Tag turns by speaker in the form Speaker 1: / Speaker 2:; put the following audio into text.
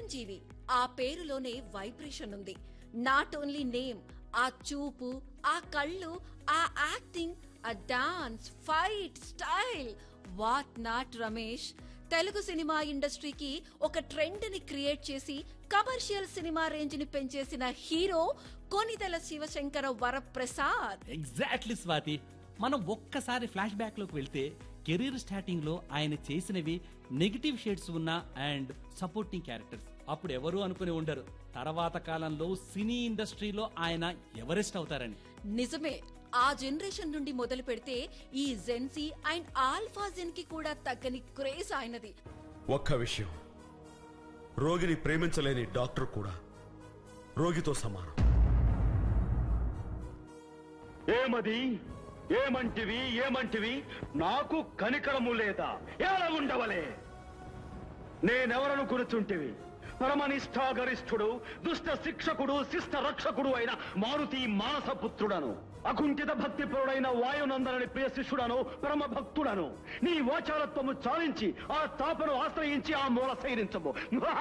Speaker 1: చిరంజీవి ఆ పేరులోనే వైబ్రేషన్ ఉంది నాట్ ఓన్లీ నేమ్ ఆ చూపు ఆ కళ్ళు ఆ యాక్టింగ్ ఆ dance fight style what not Ramesh Telugu cinema ఇండస్ట్రీకి ఒక ట్రెండ్ ని క్రియేట్ చేసి కమర్షియల్ సినిమా రేంజ్ ని పెంచేసిన హీరో కొనిదెల శివశంకర వరప్రసాద్
Speaker 2: ఎగ్జాక్ట్లీ స్వాతి మనం ఒక్కసారి ఫ్లాష్ బ్యాక్ లోకి వెళ్తే కెరీర్ స్టార్టింగ్ లో ఆయన చేసినవి నెగిటివ్ షేడ్స్ ఉన్న అండ్ సపోర్టింగ్ క్యారెక్టర్స్ అప్పుడు ఎవరు అనుకుని ఉండరు తర్వాత కాలంలో సినీ ఇండస్ట్రీలో ఆయన ఎవరెస్ట్ అవుతారని
Speaker 1: నిజమే ఆ జనరేషన్ నుండి మొదలు పెడితే ఈ జెన్సీ అండ్ ఆల్ఫా జెన్ కి కూడా తగ్గని క్రేజ్ ఆయనది
Speaker 3: ఒక్క విషయం రోగిని ప్రేమించలేని డాక్టర్ కూడా రోగితో సమానం
Speaker 4: ఏమది ఏమంటివి ఏమంటివి నాకు కనికరము లేదా ఎలా ఉండవలే నేనెవరను కూర్చుంటివి పరమనిష్టాగరిష్ఠుడు దుష్ట శిక్షకుడు శిష్ట రక్షకుడు అయిన మారుతి మానస పుత్రుడను అకుంఠిత భక్తిపరుడైన వాయునందనని ప్రియ శిష్యుడను పరమ భక్తుడను నీ వాచారత్వము చాలించి ఆ తాపను ఆశ్రయించి ఆ మూల సైరించము